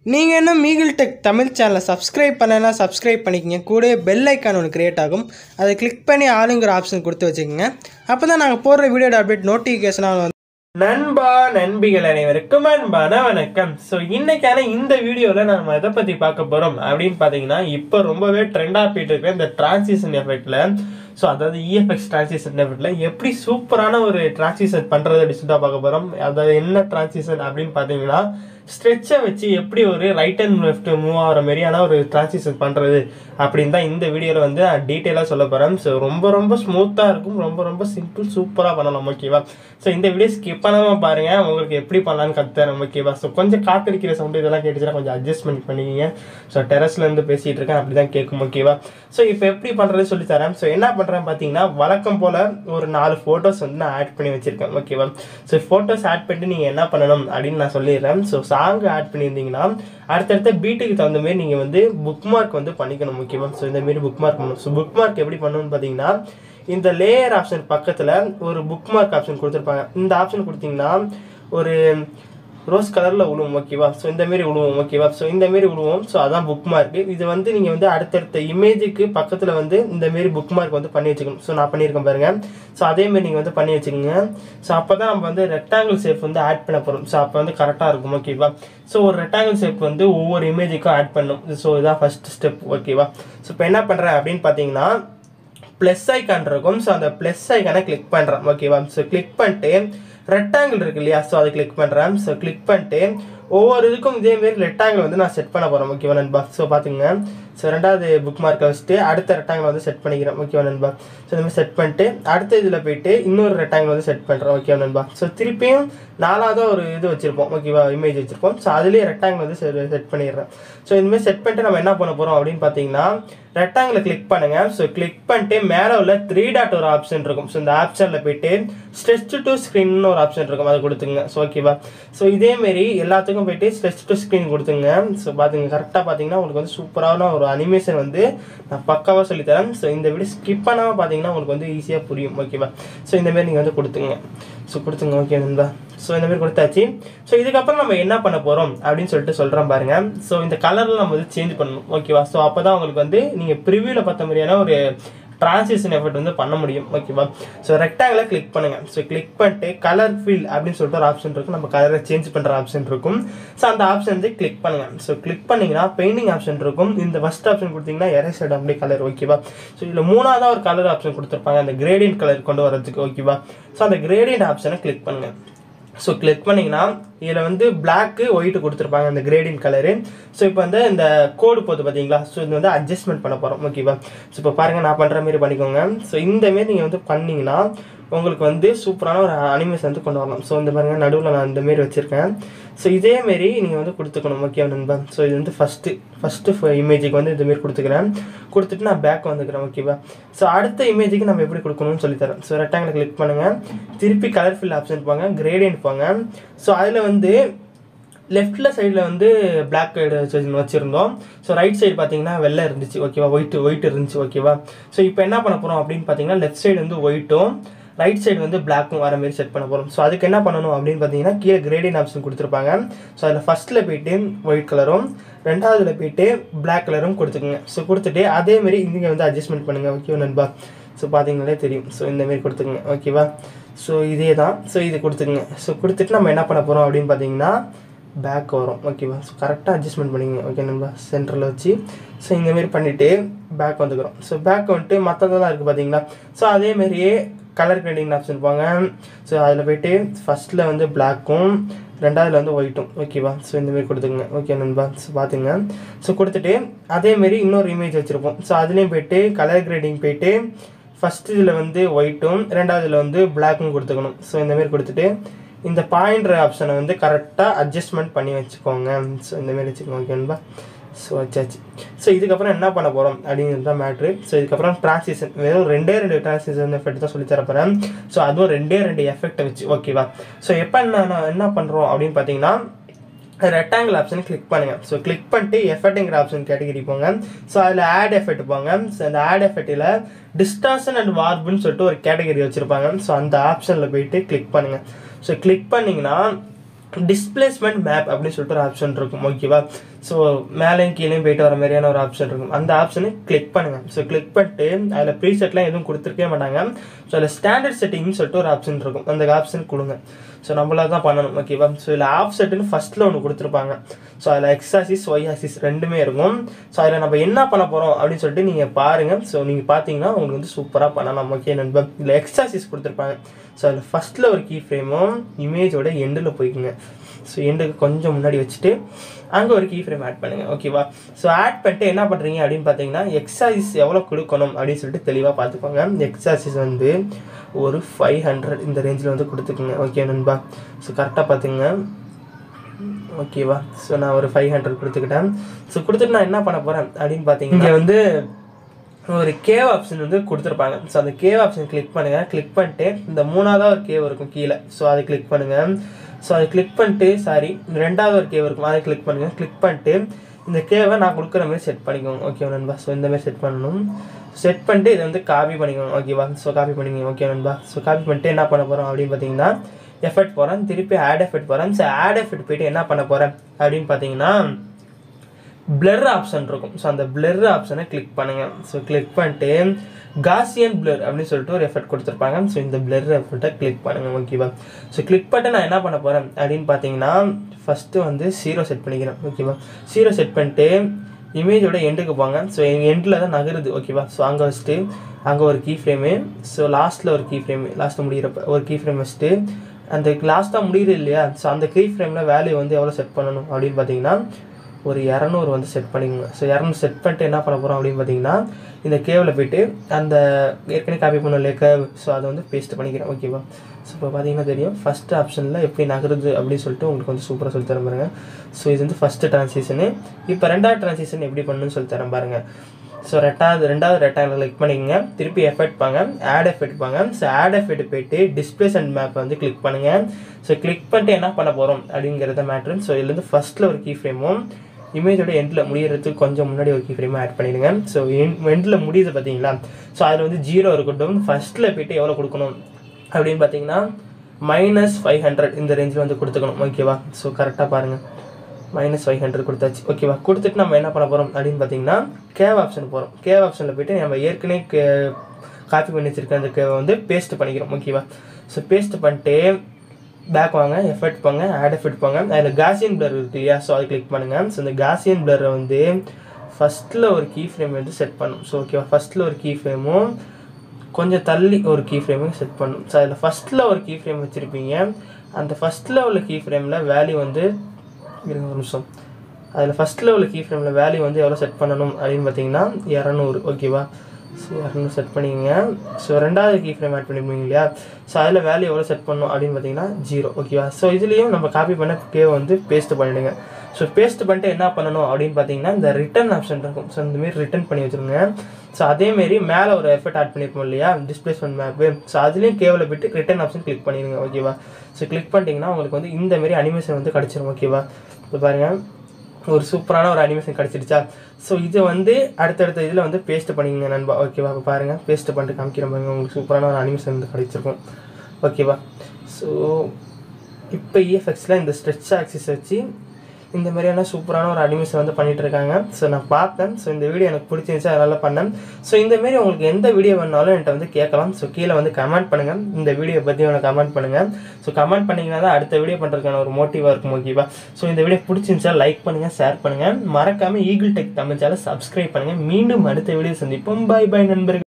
நீங்கள் இன்னும் மீகிள் டெக் தமிழ் சேனலை சப்ஸ்கிரைப் பண்ணலைன்னா சப்ஸ்கிரைப் பண்ணிக்கங்க கூடவே பெல் ஐக்கான் ஒன்று கிரியேட் ஆகும் அதை கிளிக் பண்ணி ஆளுங்கிற ஆப்ஷன் கொடுத்து வச்சுக்கோங்க அப்போ தான் நாங்கள் போடுற வீடியோட அப்டேட் நோட்டிஃபிகேஷனாக வந்து நண்பா நண்பிகள் அனைவருக்கும் அன்பான வணக்கம் ஸோ இன்னைக்கான இந்த வீடியோவில் நம்ம எதை பற்றி பார்க்க போகிறோம் அப்படின்னு பார்த்தீங்கன்னா இப்போ ரொம்பவே ட்ரெண்டாக போயிட்டு இருக்க இந்த டிரான்சிஷன் எஃபெக்டில் ஸோ அதாவது இஎஃப்எக்ஸ் டிரான்சிஷன் எஃபெக்டில் எப்படி சூப்பரான ஒரு டிரான்சிஷன் பண்ணுறது அப்படின்னு சொல்லிட்டு பார்க்க போகிறோம் அதாவது என்ன டிரான்சிஷன் அப்படின்னு பார்த்தீங்கன்னா ஸ்ட்ரெச்சை வச்சு எப்படி ஒரு ரைட் அண்ட் லெஃப்ட் மூவ் ஆகிற மாதிரியான ஒரு டிரான்சிஷன் பண்ணுறது அப்படின்னு தான் இந்த வீடியோவில் வந்து நான் டீட்டெயிலாக சொல்ல போகிறேன் ஸோ ரொம்ப ரொம்ப ஸ்மூத்தாக இருக்கும் ரொம்ப ரொம்ப சிம்பிள் சூப்பராக பண்ணலாம் ஓகேவா ஸோ இந்த வீடியோ ஸ்கிப் பண்ணாமல் பாருங்கள் உங்களுக்கு எப்படி பண்ணலான்னு கற்றுறேன் ஓகேவா ஸோ கொஞ்சம் காத்தடிக்கிற சவுண்டு இதெல்லாம் கேட்டுச்சுன்னா கொஞ்சம் அட்ஜஸ்ட்மெண்ட் பண்ணிக்கிங்க ஸோ டெரஸ்லேருந்து பேசிகிட்டு இருக்கேன் அப்படி தான் கேட்கும் ஓகேவா ஸோ இப்போ எப்படி பண்ணுறது சொல்லி தரேன் ஸோ என்ன பண்ணுறேன் பார்த்தீங்கன்னா வழக்கம் போல் ஒரு நாலு ஃபோட்டோஸ் வந்து நான் ஆட் பண்ணி வச்சுருக்கேன் ஓகேவா ஸோ ஃபோட்டோஸ் ஆட் பண்ணிட்டு நீங்கள் என்ன பண்ணணும் அப்படின்னு நான் சொல்லிடுறேன் ஸோ சாங் ஆட் பண்ணியிருந்தீங்கன்னா அடுத்தடுத்த பீட்டுக்கு தகுந்த மாதிரி நீங்கள் வந்து புக் மார்க் வந்து பண்ணிக்கணும் ஓகேவா ஸோ இந்த மாதிரி புக் மார்க் பண்ணணும் ஸோ புக் மார்க் எப்படி பண்ணணும்னு பார்த்தீங்கன்னா இந்த லேயர் ஆப்ஷன் பக்கத்தில் ஒரு புக் மார்க் ஆப்ஷன் கொடுத்துருப்பாங்க இந்த ஆப்ஷன் கொடுத்தீங்கன்னா ஒரு ரோஸ் கலரில் விழுவும் ஓகேவா ஸோ இந்த மாரி விழுவோம் ஓகேவா ஸோ இந்த மாரி விழுவோம் ஸோ அதான் புக் மார்க் இது வந்து நீங்கள் வந்து அடுத்தடுத்த இமேஜுக்கு பக்கத்தில் வந்து இந்த மாரி புக் மார்க் வந்து பண்ணி வச்சுக்கணும் ஸோ நான் பண்ணியிருக்கேன் பாருங்க ஸோ அதே மாதிரி நீங்கள் வந்து பண்ணி வச்சுக்கோங்க ஸோ அப்போ தான் நம்ம வந்து ரெக்டாங்கிள் ஷேப் வந்து ஆட் பண்ண போகிறோம் ஸோ அப்போ வந்து கரெக்டாக இருக்கும் ஓகேவா ஸோ ஒரு ரெக்டாங்கிள் ஷேப் வந்து ஒவ்வொரு இமேஜுக்கும் ஆட் பண்ணும் ஸோ இதான் ஃபர்ஸ்ட் ஸ்டெப் ஓகேவா ஸோ இப்போ என்ன பண்ணுறேன் அப்படின்னு பார்த்தீங்கன்னா ப்ளஸ் ஐக்கான் இருக்கும் ஸோ அந்த ப்ளஸ் ஐக்கானை கிளிக் பண்ணுறேன் ஓகேவா ஸோ கிளிக் பண்ணிட்டு ரெக்டாங்கிள் இருக்கு இல்லையா ஸோ அதை கிளிக் பண்ணுறேன் ஸோ கிளிக் பண்ணிட்டு ஒவ்வொரு இதுக்கும் இதே மாதிரி ரெக்டாங்கிள் வந்து நான் செட் பண்ண போகிறேன் ஓகேவா நண்பா ஸோ பார்த்துங்க ஸோ ரெண்டாவது புக் மார்க்கை வச்சுட்டு அடுத்த ரெக்டாங்கிள் வந்து செட் பண்ணிக்கிறேன் ஓகேவா நண்பா ஸோ இந்த மாதிரி செட் பண்ணிட்டு அடுத்த இதில் போயிட்டு இன்னொரு ரெக்டாங்கிள் வந்து செட் பண்ணுறேன் ஓகேவா நண்பா ஸோ திருப்பியும் நாலாவது ஒரு இது வச்சிருப்போம் ஓகேவா இமேஜ் வச்சிருப்போம் ஸோ அதுலேயே ரெக்டாங்கிள் வந்து செட் பண்ணிடுறேன் ஸோ இனிமேல் செட் பண்ணிட்டு நம்ம என்ன பண்ண போகிறோம் அப்படின்னு பார்த்தீங்கன்னா ரெக்டாங்கில் கிளிக் பண்ணுங்க ஸோ கிளிக் பண்ணிட்டு மேலே உள்ள த்ரீ டாட் ஒரு ஆப்ஷன் இருக்கும் ஸோ இந்த ஆப்ஷனில் போயிட்டு ஸ்ட்ரெச் டு ஸ்க்ரீன் ஒரு ஆப்ஷன் இருக்கும் அதை கொடுத்துங்க ஸோ ஓகேவா ஸோ இதேமாரி எல்லாத்துக்கும் போயிட்டு ஸ்ட்ரெச் டு ஸ்க்ரீன் கொடுத்துங்க ஸோ பார்த்துங்க கரெக்டாக பார்த்தீங்கன்னா உங்களுக்கு வந்து சூப்பரான ஒரு அனிமேஷன் வந்து நான் பக்காவாக சொல்லித்தரேன் ஸோ இந்த வீடியோ ஸ்கிப் பண்ணாமல் பார்த்தீங்கன்னா உங்களுக்கு வந்து ஈஸியாக புரியும் ஓகேவா ஸோ இந்தமாரி நீங்கள் வந்து கொடுத்துங்க ஸோ கொடுத்துங்க ஓகே நண்பா ஸோ இந்த மாதிரி கொடுத்தாச்சு ஸோ இதுக்கப்புறம் நம்ம என்ன பண்ண போகிறோம் அப்படின்னு சொல்லிட்டு சொல்கிறோம் பாருங்க ஸோ இந்த கலரில் நம்ம வந்து சேஞ்ச் பண்ணணும் ஓகேவா ஸோ அப்போ தான் உங்களுக்கு வந்து நீங்கள் ப்ரிவியூவில் பார்த்த மாதிரியான ஒரு டிரான்சிஷன் எஃபெக்ட் வந்து பண்ண முடியும் ஓகேவா ஸோ ரெக்டாங்கில் கிளிக் பண்ணுங்க ஸோ கிளிக் பண்ணிட்டு கலர் ஃபில் அப்படின்னு சொல்லிட்டு ஒரு ஆப்ஷன் இருக்கும் நம்ம கலரை சேஞ்ச் பண்ணுற ஆப்ஷன் இருக்கும் ஸோ அந்த ஆப்ஷன் வந்து கிளிக் பண்ணுங்க ஸோ கிளிக் பண்ணீங்கன்னா பெயிண்டிங் ஆப்ஷன் இருக்கும் இந்த ஃபர்ஸ்ட் ஆப்ஷன் கொடுத்தீங்கன்னா எரேசட் அப்படியே கலர் ஓகேவா ஸோ இதில் மூணாவதாக ஒரு கலர் ஆப்ஷன் கொடுத்துருப்பாங்க அந்த கிரேடியன்ட் கலர் கொண்டு வரதுக்கு ஓகேவா ஸோ அந்த கிரேடியன்ட் ஆப்ஷனை கிளிக் பண்ணுங்க ஸோ கிளிக் பண்ணிங்கன்னா இதில் வந்து பிளாக்கு ஒயிட்டு கொடுத்துருப்பாங்க அந்த கிரேடியன் கலரு ஸோ இப்போ வந்து இந்த கோடு போகுது பார்த்தீங்களா ஸோ இது வந்து அட்ஜஸ்ட்மெண்ட் பண்ண போகிறோம் ஓகேவா ஸோ இப்போ பாருங்கள் நான் பண்ணுற மாதிரி பண்ணிக்கோங்க ஸோ இந்த மாரி நீங்கள் வந்து பண்ணிங்கன்னா உங்களுக்கு வந்து சூப்பரான ஒரு அனிமேஷன் வந்து கொண்டு வரலாம் ஸோ இந்த பாருங்க நடுவில் நான் இந்த மாரி வச்சுருக்கேன் ஸோ இதேமாரி நீங்கள் வந்து கொடுத்துக்கணும் ஓகே நண்பா ஸோ இது வந்து ஃபஸ்ட்டு ஃபஸ்ட்டு இமேஜுக்கு வந்து இதுமாரி கொடுத்துக்கிறேன் கொடுத்துட்டு நான் பேக் வந்துக்கிறேன் ஓகேவா ஸோ அடுத்த இமேஜுக்கு நம்ம எப்படி கொடுக்கணும்னு சொல்லித்தரேன் ஸோ ரெக்டாங்கில் கிளிக் பண்ணுங்கள் திருப்பி கலர் ஃபில் ஆப்ஷன் போங்க கிரேடியன்ட் போங்க ஸோ அதில் வந்து லெஃப்டில் சைடில் வந்து பிளாக் வச்சுருந்தோம் ஸோ ரைட் சைடு பார்த்தீங்கன்னா வெள்ளை இருந்துச்சு ஓகேவா ஒயிட் ஒயிட் இருந்துச்சு ஓகேவா ஸோ இப்போ என்ன பண்ண போகிறோம் அப்படின்னு பார்த்தீங்கன்னா லெஃப்ட் சைடு வந்து ஒயிட்டும் ரைட் சைடு வந்து பிளாக்கும் வர மாதிரி செட் பண்ண போகிறோம் ஸோ அதுக்கு என்ன பண்ணணும் அப்படின்னு பார்த்தீங்கன்னா கீழே கிரேடியன் ஆப்ஷன் கொடுத்துருப்பாங்க ஸோ அதில் ஃபஸ்ட்டில் போயிட்டு ஒயிட் கலரும் ரெண்டாவதுல போயிட்டு பிளாக் கலரும் கொடுத்துக்குங்க ஸோ கொடுத்துட்டு அதேமாரி இங்கே வந்து அட்ஜஸ்ட்மெண்ட் பண்ணுங்கள் ஓகேவா நண்பா ஸோ பார்த்தீங்கனாலே தெரியும் ஸோ இந்தமாரி கொடுத்துக்குங்க ஓகேவா ஸோ இதே தான் ஸோ இது கொடுத்துக்குங்க ஸோ கொடுத்துட்டு நம்ம என்ன பண்ண போகிறோம் அப்படின்னு பார்த்தீங்கன்னா பேக் வரும் ஓகேவா ஸோ கரெக்டாக அட்ஜஸ்ட்மெண்ட் பண்ணிங்க ஓகே நண்பா சென்டரில் வச்சு ஸோ இந்தமாரி பண்ணிவிட்டு பேக் வந்துக்கிறோம் ஸோ பேக் வந்துட்டு மற்றதெல்லாம் இருக்குது பார்த்தீங்களா ஸோ அதேமாரியே கலர் கிரேடிங் ஆப்ஷன் போங்க ஸோ அதில் போயிட்டு ஃபஸ்ட்டில் வந்து பிளாக்கும் ரெண்டாவதுல வந்து ஒயிட்டும் ஓகேவா ஸோ இந்தமாரி கொடுத்துங்க ஓகே நண்பா ஸோ பார்த்துங்க ஸோ கொடுத்துட்டு அதேமாரி இன்னொரு இமேஜ் வச்சுருப்போம் ஸோ அதுலேயும் போயிட்டு கலர் கிரேடிங் போயிட்டு ஃபஸ்ட் இதில் வந்து ஒயிட்டும் ரெண்டாவதுல வந்து பிளாக்கும் கொடுத்துக்கணும் ஸோ இந்தமாரி கொடுத்துட்டு இந்த பாயிண்டர் ஆப்ஷனை வந்து கரெக்டாக அட்ஜஸ்ட்மெண்ட் பண்ணி வச்சுக்கோங்க ஸோ இந்தமாரி வச்சுக்கோங்க ஓகேன்பா ஸோ வச்சாச்சு ஸோ இதுக்கப்புறம் என்ன பண்ண போகிறோம் அப்படிங்கிறது தான் மேட்ரு ஸோ இதுக்கப்புறம் டிரான்சிஷன் வெறும் ரெண்டே ரெண்டு டிரான்சிஷன் எஃபெக்ட் தான் சொல்லி தரப்போகிறேன் ஸோ அதுவும் ரெண்டே ரெண்டு எஃபெக்ட்டை வச்சு ஓகேவா ஸோ எப்போ என்ன என்ன பண்ணுறோம் அப்படின்னு பார்த்தீங்கன்னா ரெக்டாங்கிள் ஆப்ஷன் கிளிக் பண்ணுங்க ஸோ கிளிக் பண்ணிட்டு எஃபெக்ட்டுங்கிற ஆப்ஷன் கேட்டகரி போங்க ஸோ அதில் ஆட் எஃபெக்ட் போங்க ஸோ அந்த ஆட் எஃபெக்ட்டில் டிஸ்டார்ஷன் அண்ட் வார்புன்னு சொல்லிட்டு ஒரு கேட்டகரி வச்சுருப்பாங்க ஸோ அந்த ஆப்ஷனில் போயிட்டு கிளிக் பண்ணுங்க ஸோ கிளிக் பண்ணிங்கன்னா டிஸ்பிளேஸ்மெண்ட் மேப் அப்படின்னு சொல்லிட்டு ஒரு ஆப்ஷன் இருக்கும் ஓகேவா ஸோ மேலேயும் கீழேயும் போயிட்டு வர மாதிரியான ஒரு ஆப்ஷன் இருக்கும் அந்த ஆப்ஷனை கிளிக் பண்ணுங்க ஸோ கிளிக் பண்ணிட்டு அதில் ப்ரீசெட்லாம் எதுவும் கொடுத்துருக்கவே மாட்டாங்க ஸோ அதில் ஸ்டாண்டர்ட் செட்டிங்னு சொல்லிட்டு ஒரு ஆப்ஷன் இருக்கும் அந்த ஆப்ஷன் கொடுங்க ஸோ நம்மளா தான் பண்ணணும் ஓகேவா ஸோ இதில் ஆப் செட்டுன்னு ஃபஸ்ட்டில் ஒன்று கொடுத்துருப்பாங்க ஸோ அதில் எக்ஸ் ஆசிஸ் ஒய் ஆசிஸ் ரெண்டுமே இருக்கும் ஸோ அதில் நம்ம என்ன பண்ண போகிறோம் அப்படின்னு சொல்லிட்டு நீங்கள் பாருங்கள் ஸோ நீங்கள் பார்த்தீங்கன்னா உங்களுக்கு வந்து சூப்பராக பண்ணலாம் ஓகே நண்பன் இதில் எக்ஸ் ஆசிஸ் கொடுத்துருப்பாங்க ஸோ அதில் ஃபஸ்ட்டில் ஒரு கீ ஃப்ரேமும் இமேஜோட எண்டில் போய்க்குங்க ஸோ எண்டுக்கு கொஞ்சம் முன்னாடி வச்சுட்டு அங்கே ஒரு கீ ஃப்ரேம் ஆட் பண்ணுங்க ஓகேவா ஸோ ஆட் பண்ணிட்டு என்ன பண்ணுறீங்க அப்படின்னு பார்த்தீங்கன்னா எக்ஸாசிஸ் எவ்வளோ கொடுக்கணும் அப்படின்னு சொல்லிட்டு தெளிவாக பார்த்துக்கோங்க எக்ஸாசிஸ் வந்து ஒரு ஃபைவ் ஹண்ட்ரட் இந்த ரேஞ்சில் வந்து கொடுத்துக்குங்க ஓகே நண்பா ஸோ கரெக்டாக பார்த்துங்க ஓகேவா ஸோ நான் ஒரு ஃபைவ் ஹண்ட்ரட் கொடுத்துக்கிட்டேன் ஸோ கொடுத்துட்டு நான் என்ன பண்ண போகிறேன் அப்படின்னு பார்த்தீங்கன்னா இங்கே வந்து ஒரு கேவ் ஆப்ஷன் வந்து கொடுத்துருப்பாங்க ஸோ அந்த கேவ் ஆப்ஷன் கிளிக் பண்ணுங்க கிளிக் பண்ணிட்டு இந்த மூணாவதாக ஒரு கேவ் இருக்கும் கீழே ஸோ அதை கிளிக் பண்ணுங்க ஸோ அதை கிளிக் பண்ணிட்டு சாரி ரெண்டாவது ஒரு கேவ் இருக்கும் அதை கிளிக் பண்ணுங்க கிளிக் பண்ணிட்டு இந்த கேவை நான் கொடுக்குற மாதிரி செட் பண்ணிக்கோங்க ஓகே நண்பா ஸோ இந்த மாதிரி செட் பண்ணணும் செட் பண்ணிட்டு இதை வந்து காப்பி பண்ணிக்கோங்க ஓகேவா ஸோ காப்பி பண்ணிக்கோங்க ஓகே நண்பா ஸோ காப்பி பண்ணிட்டு என்ன பண்ண போகிறோம் அப்படின்னு பார்த்தீங்கன்னா எஃபெக்ட் போகிறேன் திருப்பி ஆட் எஃபெக்ட் போகிறேன் ஸோ ஆட் எஃபெக்ட் போயிட்டு என்ன பண்ண போகிறேன் அப்படின்னு பார்த்தீங்கன்னா பிளர் ஆப்ஷன் இருக்கும் ஸோ அந்த பிளர் ஆப்ஷனை கிளிக் பண்ணுங்க ஸோ கிளிக் பண்ணிட்டு காசியன் பிளர் அப்படின்னு சொல்லிட்டு ஒரு எஃபெக்ட் கொடுத்துருப்பாங்க ஸோ இந்த பிளர் எஃபெக்ட்டை கிளிக் பண்ணுங்க ஓகேவா ஸோ கிளிக் பண்ணிட்டு நான் என்ன பண்ண போகிறேன் அப்படின்னு பார்த்தீங்கன்னா ஃபஸ்ட்டு வந்து ஜீரோ செட் பண்ணிக்கிறேன் ஓகேவா ஜீரோ செட் பண்ணிட்டு இமேஜோட எண்டுக்கு போங்க ஸோ எண்டில் தான் நகருது ஓகேவா ஸோ அங்கே வச்சுட்டு அங்கே ஒரு கீ ஃப்ரேமு ஸோ லாஸ்ட்டில் ஒரு கீ ஃப்ரேமு லாஸ்ட்டில் முடிகிறப்ப ஒரு கீ ஃப்ரேம் வச்சுட்டு அந்த லாஸ்ட்டாக முடியுது இல்லையா ஸோ அந்த கீ ஃப்ரேமில் வேல்யூ வந்து எவ்வளோ செட் பண்ணணும் அப்படின்னு பார்த்தீங்கன்னா ஒரு இரநூறு வந்து செட் பண்ணிக்கோங்க ஸோ இரநூறு செட் பண்ணிட்டு என்ன பண்ண போகிறோம் அப்படின்னு பார்த்தீங்கன்னா இந்த கேவில் போயிட்டு அந்த ஏற்கனவே காப்பி பண்ண இல்லையா கேவ் ஸோ அதை வந்து பேஸ்ட் பண்ணிக்கிறேன் ஓகேவா ஸோ இப்போ பார்த்தீங்கன்னா தெரியும் ஃபஸ்ட் ஆப்ஷனில் எப்படி நகருது அப்படின்னு சொல்லிட்டு உங்களுக்கு வந்து சூப்பராக சொல்லி தரேன் பாருங்க ஸோ இது வந்து ஃபஸ்ட்டு ட்ரான்சிஷனு இப்போ ரெண்டாவது ட்ரான்சிஷன் எப்படி பண்ணணும்னு சொல்லி தரேன் பாருங்க ஸோ ரெண்டாவது ரெண்டாவது ரெக்டாங்கில் கிளிக் பண்ணிக்கங்க திருப்பி எஃபெக்ட் பாங்க ஆட் எஃபெக்ட் பாங்க ஸோ ஆட் எஃபெக்ட் போயிட்டு டிஸ்பிளேஸ் அண்ட் மேப் வந்து கிளிக் பண்ணுங்க ஸோ கிளிக் பண்ணிட்டு என்ன பண்ண போகிறோம் அப்படிங்கிறத மேட்ரு ஸோ இதுலேருந்து ஃபஸ்ட்டில் ஒரு கீ ஃப்ரேமும் இமேஜோட எண்டில் முடியறதுக்கு கொஞ்சம் முன்னாடி ஒரு கீ ஃப்ரேமாக ஆட் பண்ணிடுங்க ஸோ எண்டில் முடியுது பார்த்தீங்களா ஸோ அதில் வந்து ஜீரோ இருக்கட்டும் ஃபஸ்ட்டில் போயிட்டு எவ்வளோ கொடுக்கணும் அப்படின்னு பார்த்தீங்கன்னா மைனஸ் ஃபைவ் ஹண்ட்ரட் இந்த ரேஞ்சில் வந்து கொடுத்துக்கணும் ஓகேவா ஸோ கரெக்டாக பாருங்கள் மைனஸ் ஃபைவ் ஹண்ட்ரட் கொடுத்தாச்சு ஓகேவா கொடுத்துட்டு நம்ம என்ன பண்ண போகிறோம் அப்படின்னு பார்த்தீங்கன்னா கேவ் ஆப்ஷன் போகிறோம் கேவ் ஆப்ஷனில் போயிட்டு நம்ம ஏற்கனவே காப்பி பண்ணி வச்சிருக்க அந்த கேவை வந்து பேஸ்ட் பண்ணிக்கிறோம் ஓகேவா ஸோ பேஸ்ட் பண்ணிட்டு பேக் வாங்க எஃபெக்ட் போங்க ஆட் எஃபெக்ட் போங்க அதில் காசியன் பிளர் இருக்கு இல்லையா ஸோ அதை கிளிக் பண்ணுங்கள் ஸோ இந்த காசியன் பிளரை வந்து ஃபஸ்ட்டில் ஒரு கீ ஃப்ரேம் வந்து செட் பண்ணும் ஸோ ஓகேவா ஃபஸ்ட்டில் ஒரு கீ ஃப்ரேமும் கொஞ்சம் தள்ளி ஒரு கீ ஃப்ரேமும் செட் பண்ணும் ஸோ அதில் ஃபஸ்ட்டில் ஒரு கீ ஃப்ரேம் வச்சுருப்பீங்க அந்த ஃபஸ்ட்டில் உள்ள கீ ஃப்ரேமில் வேல்யூ வந்து இருங்க ஒரு நிமிஷம் அதில் ஃபஸ்ட்டில் உள்ள கீ ஃப்ரேமில் வேல்யூ வந்து எவ்வளோ செட் பண்ணணும் அப்படின்னு பார்த்தீங்கன்னா இரநூறு ஓகேவா ஸோ இரநூறு செட் பண்ணிக்கங்க ஸோ ரெண்டாவது கீ ஃப்ரேம் ஆட் பண்ணிருப்பீங்க இல்லையா ஸோ அதில் வேல்யூ எவ்வளோ செட் பண்ணணும் அப்படின்னு பார்த்தீங்கன்னா ஜீரோ ஓகேவா ஸோ இதுலேயும் நம்ம காப்பி பண்ண கே வந்து பேஸ்ட் பண்ணிடுங்க ஸோ பேஸ்ட் பண்ணிட்டு என்ன பண்ணணும் அப்படின்னு பார்த்தீங்கன்னா இந்த ரிட்டன் ஆப்ஷன் இருக்கும் ஸோ இந்த மாதிரி ரிட்டன் பண்ணி வச்சுருங்க ஸோ அதேமாரி மேலே ஒரு எஃபெக்ட் ஆட் பண்ணியிருப்போம் இல்லையா டிஸ்பிளேஸ்மெண்ட் மேப்பு ஸோ அதுலேயும் கேவில் போயிட்டு ரிட்டன் ஆப்ஷன் கிளிக் பண்ணிடுங்க ஓகேவா ஸோ கிளிக் பண்ணிட்டீங்கன்னா உங்களுக்கு வந்து இந்த மாதிரி அனிமேஷன் வந்து கிடச்சிரும் ஓகேவா இப்போ பாருங்கள் ஒரு சூப்பரான ஒரு அனிமேஷன் கிடச்சிருச்சா ஸோ இது வந்து அடுத்தடுத்த இதில் வந்து பேஸ்ட் பண்ணிக்கங்க நண்பா ஓகேவா இப்போ பாருங்கள் பேஸ்ட் பண்ணிட்டு காமிக்கிற பாருங்க உங்களுக்கு சூப்பரான ஒரு அனிமேஷன் வந்து கிடச்சிருக்கும் ஓகேவா ஸோ இப்போ இஎஃப்எக்ஸில் இந்த ஸ்ட்ரெச் ஆக்சிஸ் வச்சு இந்த மாதிரியான சூப்பரான ஒரு அனிமேஷன் வந்து பண்ணிட்டு இருக்காங்க ஸோ நான் பார்த்தேன் ஸோ இந்த வீடியோ எனக்கு பிடிச்சிருந்துச்சு அதனால பண்ணேன் ஸோ இந்த மாரி உங்களுக்கு எந்த வீடியோ வேணாலும் என்கிட்ட வந்து கேட்கலாம் ஸோ கீழே வந்து கமெண்ட் பண்ணுங்க இந்த வீடியோ பற்றி எனக்கு கமெண்ட் பண்ணுங்க ஸோ கமெண்ட் பண்ணீங்கன்னா தான் அடுத்த வீடியோ பண்ணுறதுக்கான ஒரு மோட்டிவாக இருக்கும் ஓகேவா ஸோ இந்த வீடியோ பிடிச்சிருந்துச்சா லைக் பண்ணுங்க ஷேர் பண்ணுங்க மறக்காம Eagle Tech Tamil channel subscribe பண்ணுங்க மீண்டும் அடுத்த வீடியோ சந்திப்போம் பை பை நண்பர்கள்